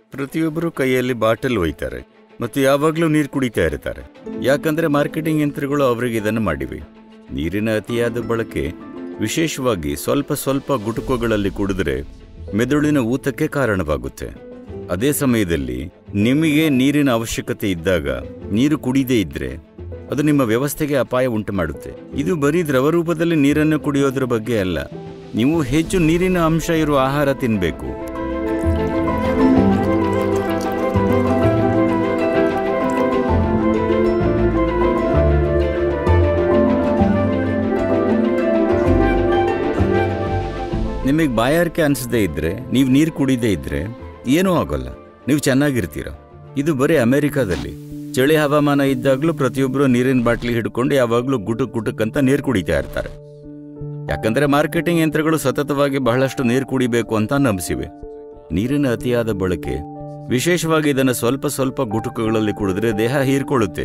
ಪ್ರತಿಯೊಬ್ಬರು ಕೈಯಲ್ಲಿ ಬಾಟಲ್ ಒಯ್ತಾರೆ ಮತ್ತು ಯಾವಾಗಲೂ ನೀರು ಕುಡಿತಾ ಇರ್ತಾರೆ ಯಾಕಂದ್ರೆ ಮಾರ್ಕೆಟಿಂಗ್ ಯಂತ್ರಗಳು ಅವರಿಗೆ ಇದನ್ನು ಮಾಡಿವೆ ನೀರಿನ ಅತಿಯಾದ ಬಳಕೆ ವಿಶೇಷವಾಗಿ ಸ್ವಲ್ಪ ಸ್ವಲ್ಪ ಗುಟುಕುಗಳಲ್ಲಿ ಕುಡಿದ್ರೆ ಮೆದುಳಿನ ಊತಕ್ಕೆ ಕಾರಣವಾಗುತ್ತೆ ಅದೇ ಸಮಯದಲ್ಲಿ ನಿಮಗೆ ನೀರಿನ ಅವಶ್ಯಕತೆ ಇದ್ದಾಗ ನೀರು ಕುಡಿದೇ ಇದ್ರೆ ಅದು ನಿಮ್ಮ ವ್ಯವಸ್ಥೆಗೆ ಅಪಾಯ ಉಂಟು ಮಾಡುತ್ತೆ ಇದು ಬರೀ ದ್ರವ ರೂಪದಲ್ಲಿ ನೀರನ್ನು ಕುಡಿಯೋದ್ರ ಬಗ್ಗೆ ಅಲ್ಲ ನೀವು ಹೆಚ್ಚು ನೀರಿನ ಅಂಶ ಇರುವ ಆಹಾರ ತಿನ್ನಬೇಕು ನಿಮಗೆ ಬಾಯಾರಿಕೆ ಅನಿಸದೇ ಇದ್ರೆ ನೀವು ನೀರು ಕುಡಿದೇ ಇದ್ರೆ ಏನೂ ಆಗೋಲ್ಲ ನೀವು ಚೆನ್ನಾಗಿರ್ತೀರ ಇದು ಬರೀ ಅಮೆರಿಕಾದಲ್ಲಿ ಚಳಿ ಹವಾಮಾನ ಇದ್ದಾಗಲೂ ಪ್ರತಿಯೊಬ್ಬರು ನೀರಿನ ಬಾಟ್ಲಿ ಹಿಡ್ಕೊಂಡು ಯಾವಾಗಲೂ ಗುಟುಕ್ ಗುಟುಕ್ ಅಂತ ನೀರು ಕುಡಿತಾ ಇರ್ತಾರೆ ಯಾಕಂದ್ರೆ ಮಾರ್ಕೆಟಿಂಗ್ ಯಂತ್ರಗಳು ಸತತವಾಗಿ ಬಹಳಷ್ಟು ನೀರು ಕುಡಿಬೇಕು ಅಂತ ನಂಬಿಸಿವೆ ನೀರಿನ ಅತಿಯಾದ ಬಳಕೆ ವಿಶೇಷವಾಗಿ ಇದನ್ನು ಸ್ವಲ್ಪ ಸ್ವಲ್ಪ ಗುಟುಕುಗಳಲ್ಲಿ ಕುಡಿದ್ರೆ ದೇಹ ಹೀರ್ಕೊಳ್ಳುತ್ತೆ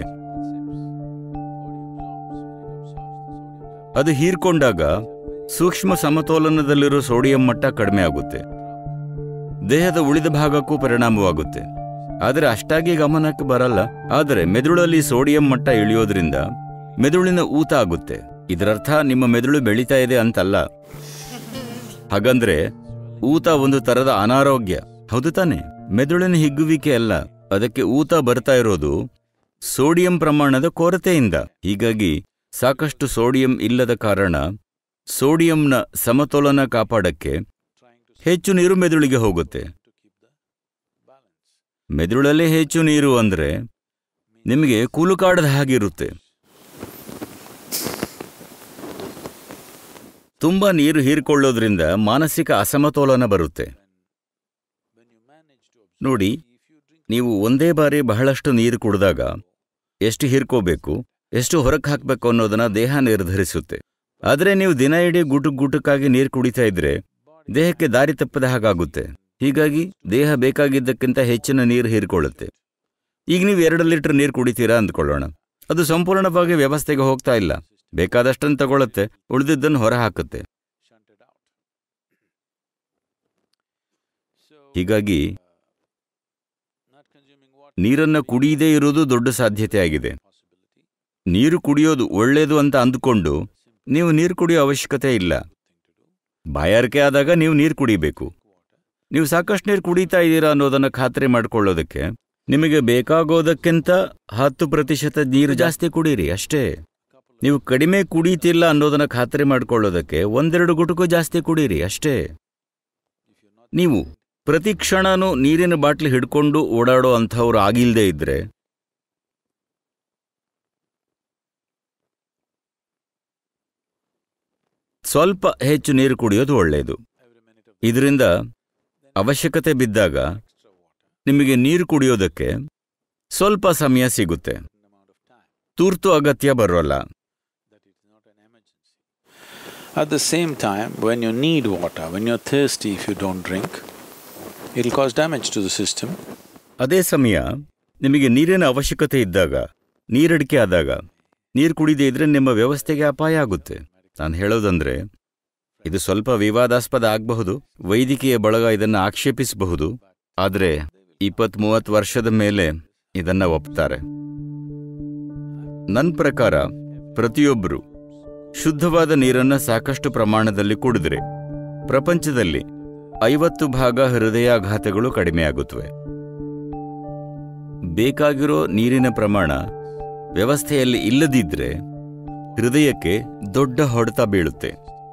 ಅದು ಹೀರ್ಕೊಂಡಾಗ ಸೂಕ್ಷ್ಮ ಸಮತೋಲನದಲ್ಲಿರೋ ಸೋಡಿಯಂ ಮಟ್ಟ ಕಡಿಮೆ ಆಗುತ್ತೆ ದೇಹದ ಉಳಿದ ಭಾಗಕ್ಕೂ ಪರಿಣಾಮವಾಗುತ್ತೆ ಆದರೆ ಅಷ್ಟಾಗಿ ಗಮನಕ್ಕೆ ಬರಲ್ಲ ಆದರೆ ಮೆದುಳಲ್ಲಿ ಸೋಡಿಯಂ ಮಟ್ಟ ಇಳಿಯೋದ್ರಿಂದ ಮೆದುಳಿನ ಊತ ಆಗುತ್ತೆ ಇದರರ್ಥ ನಿಮ್ಮ ಮೆದುಳು ಬೆಳೀತಾ ಇದೆ ಅಂತಲ್ಲ ಹಾಗಂದ್ರೆ ಊತ ಒಂದು ತರದ ಅನಾರೋಗ್ಯ ಹೌದು ತಾನೆ ಮೆದುಳಿನ ಹಿಗ್ಗುವಿಕೆ ಅಲ್ಲ ಅದಕ್ಕೆ ಊತ ಬರ್ತಾ ಇರೋದು ಸೋಡಿಯಂ ಪ್ರಮಾಣದ ಕೊರತೆಯಿಂದ ಹೀಗಾಗಿ ಸಾಕಷ್ಟು ಸೋಡಿಯಂ ಇಲ್ಲದ ಕಾರಣ ಸೋಡಿಯಂನ ಸಮತೋಲನ ಕಾಪಾಡಕ್ಕೆ ಹೆಚ್ಚು ನೀರು ಮೆದುಳಿಗೆ ಹೋಗುತ್ತೆ ಮೆದುಳಲ್ಲೇ ಹೆಚ್ಚು ನೀರು ಅಂದ್ರೆ ನಿಮಗೆ ಕೂಲುಕಾಡದ ಹಾಗಿರುತ್ತೆ ತುಂಬಾ ನೀರು ಹೀರ್ಕೊಳ್ಳೋದ್ರಿಂದ ಮಾನಸಿಕ ಅಸಮತೋಲನ ಬರುತ್ತೆ ನೋಡಿ ನೀವು ಒಂದೇ ಬಾರಿ ಬಹಳಷ್ಟು ನೀರು ಕುಡಿದಾಗ ಎಷ್ಟು ಹೀರ್ಕೋಬೇಕು ಎಷ್ಟು ಹೊರಗೆ ಹಾಕಬೇಕು ಅನ್ನೋದನ್ನ ದೇಹ ನಿರ್ಧರಿಸುತ್ತೆ ಆದರೆ ನೀವು ದಿನ ಇಡೀ ಗುಟುಕ್ ಗುಟುಕಾಗಿ ನೀರು ಕುಡಿತಾ ಇದ್ರೆ ದೇಹಕ್ಕೆ ದಾರಿ ತಪ್ಪದ ಹಾಗಾಗುತ್ತೆ ಹೀಗಾಗಿ ದೇಹ ಬೇಕಾಗಿದ್ದಕ್ಕಿಂತ ಹೆಚ್ಚಿನ ನೀರು ಹೀರ್ಕೊಳ್ಳುತ್ತೆ ಈಗ ನೀವು ಎರಡು ಲೀಟರ್ ನೀರು ಕುಡಿತೀರಾ ಅಂದ್ಕೊಳ್ಳೋಣ ಅದು ಸಂಪೂರ್ಣವಾಗಿ ವ್ಯವಸ್ಥೆಗೆ ಹೋಗ್ತಾ ಇಲ್ಲ ಬೇಕಾದಷ್ಟನ್ನು ತಗೊಳುತ್ತೆ ಉಳಿದಿದ್ದನ್ನು ಹೊರ ಹಾಕುತ್ತೆ ಹೀಗಾಗಿ ನೀರನ್ನು ಕುಡಿಯದೇ ಇರುವುದು ದೊಡ್ಡ ಸಾಧ್ಯತೆ ಆಗಿದೆ ನೀರು ಕುಡಿಯೋದು ಒಳ್ಳೆಯದು ಅಂತ ಅಂದುಕೊಂಡು ನೀವು ನೀರು ಕುಡಿಯೋ ಅವಶ್ಯಕತೆ ಇಲ್ಲ ಬಾಯಾರಿಕೆ ಆದಾಗ ನೀವು ನೀರು ಕುಡಿಬೇಕು ನೀವು ಸಾಕಷ್ಟು ನೀರು ಕುಡಿತಾ ಇದ್ದೀರಾ ಅನ್ನೋದನ್ನು ಖಾತ್ರಿ ಮಾಡ್ಕೊಳ್ಳೋದಕ್ಕೆ ನಿಮಗೆ ಬೇಕಾಗೋದಕ್ಕಿಂತ ಹತ್ತು ಪ್ರತಿಶತ ನೀರು ಜಾಸ್ತಿ ಕುಡೀರಿ ಅಷ್ಟೇ ನೀವು ಕಡಿಮೆ ಕುಡೀತಿಲ್ಲ ಅನ್ನೋದನ್ನ ಖಾತ್ರಿ ಮಾಡ್ಕೊಳ್ಳೋದಕ್ಕೆ ಒಂದೆರಡು ಗುಟುಕು ಜಾಸ್ತಿ ಕುಡೀರಿ ಅಷ್ಟೇ ನೀವು ಪ್ರತಿ ಕ್ಷಣನೂ ನೀರಿನ ಬಾಟ್ಲಿ ಹಿಡ್ಕೊಂಡು ಓಡಾಡೋ ಅಂಥವ್ರು ಆಗಿಲ್ದೇ ಇದ್ರೆ ಸ್ವಲ್ಪ ಹೆಚ್ಚು ನೀರು ಕುಡಿಯೋದು ಒಳ್ಳೆಯದು ಇದರಿಂದ ಅವಶ್ಯಕತೆ ಬಿದ್ದಾಗ ನಿಮಗೆ ನೀರು ಕುಡಿಯೋದಕ್ಕೆ ಸ್ವಲ್ಪ ಸಮಯ ಸಿಗುತ್ತೆ ತುರ್ತು ಅಗತ್ಯ ಬರೋಲ್ಲ At the same time, when you need water, when you're thirsty, if you don't drink, it'll cause damage to the system. ಅದೇ ಸಮಯ ನಿಮಗೆ ನೀರಿನ ಅವಶ್ಯಕತೆ ಇದ್ದಾಗ ನೀರಡಿಕೆ ಆದಾಗ ನೀರು ಕುಡಿದೇ ಇದ್ರೆ ನಿಮ್ಮ ವ್ಯವಸ್ಥೆಗೆ ಅಪಾಯ ಆಗುತ್ತೆ ನಾನು ಹೇಳೋದಂದ್ರೆ ಇದು ಸ್ವಲ್ಪ ವಿವಾದಾಸ್ಪದ ಆಗಬಹುದು ವೈದ್ಯಕೀಯ ಬಳಗ ಇದನ್ನು ಆಕ್ಷೇಪಿಸಬಹುದು ಆದರೆ ಇಪ್ಪತ್ತ್ ಮೂವತ್ತು ವರ್ಷದ ಮೇಲೆ ಇದನ್ನ ಒಪ್ತಾರೆ ನನ್ನ ಪ್ರಕಾರ ಪ್ರತಿಯೊಬ್ಬರು ಶುದ್ಧವಾದ ನೀರನ್ನ ಸಾಕಷ್ಟು ಪ್ರಮಾಣದಲ್ಲಿ ಕುಡಿದ್ರೆ ಪ್ರಪಂಚದಲ್ಲಿ ಐವತ್ತು ಭಾಗ ಹೃದಯಾಘಾತಗಳು ಕಡಿಮೆಯಾಗುತ್ತವೆ ಬೇಕಾಗಿರೋ ನೀರಿನ ಪ್ರಮಾಣ ವ್ಯವಸ್ಥೆಯಲ್ಲಿ ಇಲ್ಲದಿದ್ರೆ ಹೃದಯಕ್ಕೆ ದೊಡ್ಡ ಹೊಡೆತ ಬೀಳುತ್ತೆ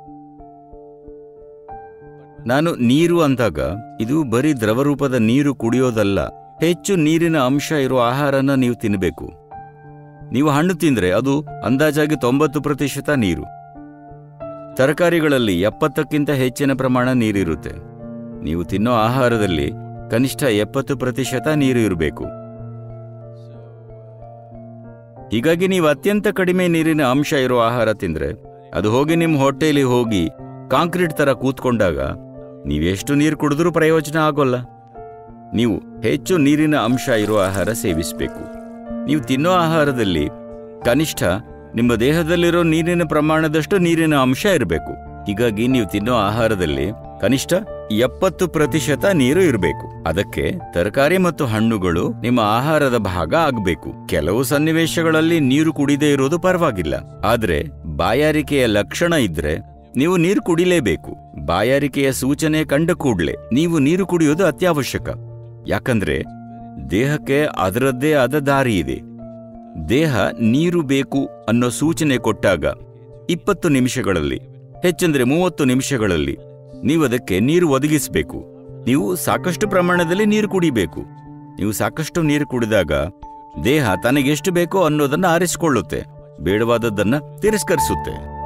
ನಾನು ನೀರು ಅಂದಾಗ ಇದು ಬರೀ ದ್ರವರೂಪದ ನೀರು ಕುಡಿಯೋದಲ್ಲ ಹೆಚ್ಚು ನೀರಿನ ಅಂಶ ಇರೋ ಆಹಾರನ ನೀವು ತಿನ್ನಬೇಕು ನೀವು ಹಣ್ಣು ತಿಂದ್ರೆ ಅದು ಅಂದಾಜಾಗಿ ತೊಂಬತ್ತು ಪ್ರತಿಶತ ನೀರು ತರಕಾರಿಗಳಲ್ಲಿ ಎಪ್ಪತ್ತಕ್ಕಿಂತ ಹೆಚ್ಚಿನ ಪ್ರಮಾಣ ನೀರಿರುತ್ತೆ ನೀವು ತಿನ್ನೋ ಆಹಾರದಲ್ಲಿ ಕನಿಷ್ಠ ಎಪ್ಪತ್ತು ಪ್ರತಿಶತ ನೀರು ಇರಬೇಕು ಹೀಗಾಗಿ ನೀವು ಅತ್ಯಂತ ಕಡಿಮೆ ನೀರಿನ ಅಂಶ ಇರೋ ಆಹಾರ ತಿಂದ್ರೆ ಅದು ಹೋಗಿ ನಿಮ್ಮ ಹೊಟ್ಟೆಯಲ್ಲಿ ಹೋಗಿ ಕಾಂಕ್ರೀಟ್ ತರ ಕೂತ್ಕೊಂಡಾಗ ನೀವೆಷ್ಟು ನೀರು ಕುಡಿದ್ರೂ ಪ್ರಯೋಜನ ಆಗೋಲ್ಲ ನೀವು ಹೆಚ್ಚು ನೀರಿನ ಅಂಶ ಇರೋ ಆಹಾರ ಸೇವಿಸಬೇಕು ನೀವು ತಿನ್ನೋ ಆಹಾರದಲ್ಲಿ ಕನಿಷ್ಠ ನಿಮ್ಮ ದೇಹದಲ್ಲಿರೋ ನೀರಿನ ಪ್ರಮಾಣದಷ್ಟು ನೀರಿನ ಅಂಶ ಇರಬೇಕು ಹೀಗಾಗಿ ನೀವು ತಿನ್ನೋ ಆಹಾರದಲ್ಲಿ ಕನಿಷ್ಠ ಎಪ್ಪತ್ತು ಪ್ರತಿಶತ ನೀರು ಇರಬೇಕು ಅದಕ್ಕೆ ತರಕಾರಿ ಮತ್ತು ಹಣ್ಣುಗಳು ನಿಮ್ಮ ಆಹಾರದ ಭಾಗ ಆಗಬೇಕು ಕೆಲವು ಸನ್ನಿವೇಶಗಳಲ್ಲಿ ನೀರು ಕುಡಿದೇ ಇರೋದು ಪರವಾಗಿಲ್ಲ ಆದ್ರೆ ಬಾಯಾರಿಕೆಯ ಲಕ್ಷಣ ಇದ್ರೆ ನೀವು ನೀರು ಕುಡಿಲೇಬೇಕು ಬಾಯಾರಿಕೆಯ ಸೂಚನೆ ಕಂಡ ಕೂಡ್ಲೆ ನೀವು ನೀರು ಕುಡಿಯೋದು ಅತ್ಯವಶ್ಯಕ ಯಾಕಂದ್ರೆ ದೇಹಕ್ಕೆ ಅದರದ್ದೇ ಆದ ದಾರಿ ಇದೆ ದೇಹ ನೀರು ಬೇಕು ಅನ್ನೋ ಸೂಚನೆ ಕೊಟ್ಟಾಗ ಇಪ್ಪತ್ತು ನಿಮಿಷಗಳಲ್ಲಿ ಹೆಚ್ಚಂದ್ರೆ ಮೂವತ್ತು ನಿಮಿಷಗಳಲ್ಲಿ ನೀವು ಅದಕ್ಕೆ ನೀರು ಒದಗಿಸಬೇಕು ನೀವು ಸಾಕಷ್ಟು ಪ್ರಮಾಣದಲ್ಲಿ ನೀರು ಕುಡಿಬೇಕು ನೀವು ಸಾಕಷ್ಟು ನೀರು ಕುಡಿದಾಗ ದೇಹ ತನಗೆಷ್ಟು ಬೇಕೋ ಅನ್ನೋದನ್ನ ಆರಿಸಿಕೊಳ್ಳುತ್ತೆ ಬೇಡವಾದದ್ದನ್ನ ತಿರಸ್ಕರಿಸುತ್ತೆ